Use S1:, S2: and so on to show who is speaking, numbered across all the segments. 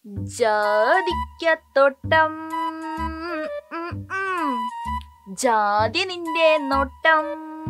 S1: ജാതിക്കത്തോട്ടം ഉം, ഉം. ജാതി നിന്റെ നോട്ടം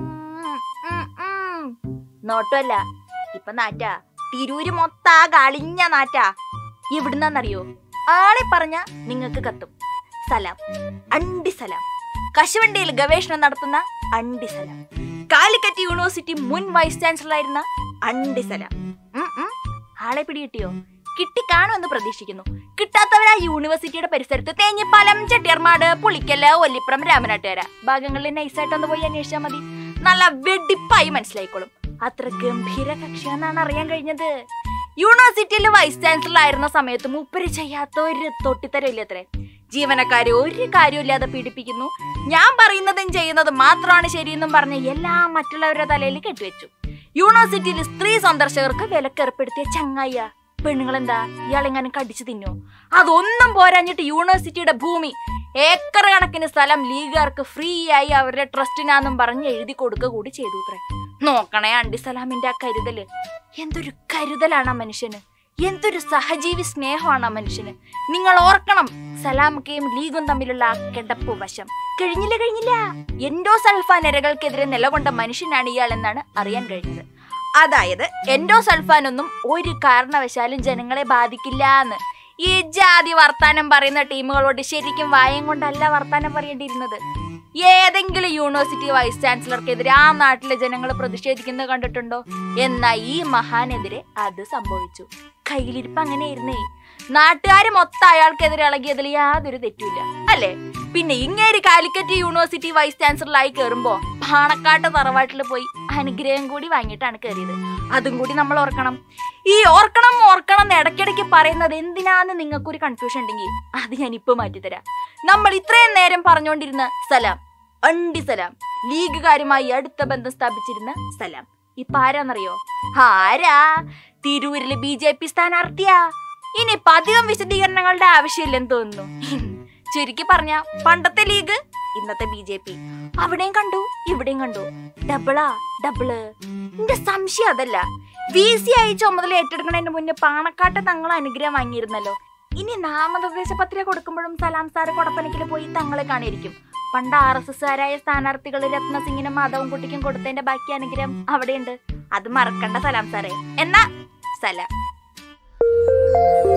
S1: ഉം, ഉം. നോട്ടമല്ല ഇപ്പൊ നാറ്റാ തിരൂര് മൊത്താ കളിഞ്ഞ നാറ്റാ എവിടുന്നാന്നറിയോ ആളെ പറഞ്ഞ നിങ്ങൾക്ക് കത്തും സലാം അണ്ടി സലാം കശുവണ്ടിയിൽ ഗവേഷണം നടത്തുന്ന അണ്ടി സലാം കാലിക്കറ്റ് യൂണിവേഴ്സിറ്റി മുൻ വൈസ് ചാൻസലർ ആയിരുന്ന അണ്ടി സലാം ഉം, ഉം. ആളെ പിടികിട്ടിയോ കിട്ടിക്കാണുമെന്ന് പ്രതീക്ഷിക്കുന്നു കിട്ടാത്തവരാ യൂണിവേഴ്സിറ്റിയുടെ പരിസരത്ത് തേഞ്ഞിപ്പാലം ചെട്ടിയർമാട് പുളിക്കല് ഒല്ലിപ്പുറം രാമനാട്ടുകര ഭാഗങ്ങളിൽ നൈസായിട്ടൊന്ന് പോയി അന്വേഷിച്ചാൽ മതി നല്ല വെടിപ്പായി മനസ്സിലായിക്കോളും അത്ര ഗംഭീര കക്ഷിയാന്നാണ് അറിയാൻ കഴിഞ്ഞത് യൂണിവേഴ്സിറ്റിയിൽ വൈസ് ചാൻസലർ ആയിരുന്ന സമയത്ത് മൂപ്പര് ചെയ്യാത്ത ഒരു തൊട്ടിത്തരമില്ലത്രേ ജീവനക്കാരെ ഒരു കാര്യമില്ലാതെ പീഡിപ്പിക്കുന്നു ഞാൻ പറയുന്നതും ചെയ്യുന്നതും മാത്രമാണ് ശരിയെന്നും പറഞ്ഞ് എല്ലാം മറ്റുള്ളവരുടെ തലയിൽ കെട്ടിവെച്ചു യൂണിവേഴ്സിറ്റിയിൽ സ്ത്രീ സന്ദർശകർക്ക് വിലക്കേർപ്പെടുത്തിയ ചങ്ങായ പെണ്ണുങ്ങളെന്താ ഇയാളെങ്ങാനും കടിച്ചു തിന്നോ അതൊന്നും പോരാഞ്ഞിട്ട് യൂണിവേഴ്സിറ്റിയുടെ ഭൂമി ഏക്കർ കണക്കിന് സ്ഥലം ലീഗുകാർക്ക് ഫ്രീ ആയി അവരുടെ ട്രസ്റ്റിനാന്നും പറഞ്ഞ് എഴുതി കൊടുക്കുക കൂടി ചെയ്തു അത്രേ നോക്കണേ അണ്ടി സലാമിന്റെ ആ കരുതല് എന്തൊരു കരുതലാണ് ആ മനുഷ്യന് എന്തൊരു സഹജീവി സ്നേഹമാണ് ആ മനുഷ്യന് നിങ്ങൾ ഓർക്കണം സലാമക്കയും ലീഗും തമ്മിലുള്ള ആ കിടപ്പ് വശം കഴിഞ്ഞില്ല കഴിഞ്ഞില്ല എൻഡോ സൾഫാൻ ഇരകൾക്കെതിരെ നിലകൊണ്ട മനുഷ്യനാണ് ഇയാൾ എന്നാണ് അറിയാൻ കഴിഞ്ഞത് അതായത് എൻഡോ സൾഫാൻ ഒന്നും ഒരു കാരണവശാലും ജനങ്ങളെ ബാധിക്കില്ല എന്ന് ഈ ജാതി വർത്താനം പറയുന്ന ടീമുകളോട് ശരിക്കും വായം കൊണ്ടല്ല വർത്താനം പറയേണ്ടിയിരുന്നത് ഏതെങ്കിലും യൂണിവേഴ്സിറ്റി വൈസ് ചാൻസലർക്കെതിരെ ആ നാട്ടിലെ ജനങ്ങൾ പ്രതിഷേധിക്കുന്നത് കണ്ടിട്ടുണ്ടോ എന്നാ ഈ മഹാനെതിരെ അത് സംഭവിച്ചു കയ്യിലിരിപ്പ് അങ്ങനെയായിരുന്നേ നാട്ടുകാർ മൊത്തം അയാൾക്കെതിരെ ഇളകിയതിൽ യാതൊരു തെറ്റുമില്ല അല്ലേ പിന്നെ ഇങ്ങേര് കാലിക്കറ്റ് യൂണിവേഴ്സിറ്റി വൈസ് ചാൻസലറായി കയറുമ്പോ പാണക്കാട്ട് തറവാട്ടിൽ പോയി അനുഗ്രഹം കൂടി വാങ്ങിയിട്ടാണ് കയറിയത് അതും കൂടി നമ്മൾ ഓർക്കണം ഈ ഓർക്കണം ഓർക്കണം എന്ന് ഇടയ്ക്കിടയ്ക്ക് പറയുന്നത് എന്തിനാന്ന് നിങ്ങൾക്കൊരു കൺഫ്യൂഷൻ ഉണ്ടെങ്കിൽ അത് ഞാൻ ഇപ്പൊ മാറ്റിത്തരാം നമ്മൾ ഇത്രയും നേരം പറഞ്ഞുകൊണ്ടിരുന്ന സലാം അണ്ടി സലാം ലീഗുകാരുമായി അടുത്ത ബന്ധം സ്ഥാപിച്ചിരുന്ന സലാം ഇപ്പൊ ആരാന്നറിയോ ആരാ തിരൂരിലെ ബി ജെ പി സ്ഥാനാർത്ഥിയാ ഇനിയിപ്പൊ അധികം വിശദീകരണങ്ങളുടെ ആവശ്യമില്ലെന്ന് തോന്നുന്നു ചുരുക്കി പറഞ്ഞ പണ്ടത്തെ ലീഗ് ഇന്നത്തെ ബി ജെ പി അവിടെയും കണ്ടു ഇവിടെയും കണ്ടു ഡബിളാ ഡബിള് എന്റെ സംശയം അതല്ല വി സി ആയി ചുമതല ഏറ്റെടുക്കുന്നതിന് മുന്നേ പാണക്കാട്ട് തങ്ങൾ അനുഗ്രഹം വാങ്ങിയിരുന്നല്ലോ ഇനി നാമനിർദ്ദേശ പത്രിക കൊടുക്കുമ്പോഴും സലാം സാറ് കൊടപ്പനക്കിൽ പോയി തങ്ങളെ കാണിയിരിക്കും പണ്ട് ആർ എസ് എസ്സുകാരായ സ്ഥാനാർത്ഥികൾ രത്നസിംഗിനും മാധവൻ കുട്ടിക്കും കൊടുത്തതിന്റെ ബാക്കി അനുഗ്രഹം അവിടെയുണ്ട് അത് മറക്കണ്ട സലാം സാറേ എന്നാ സലാം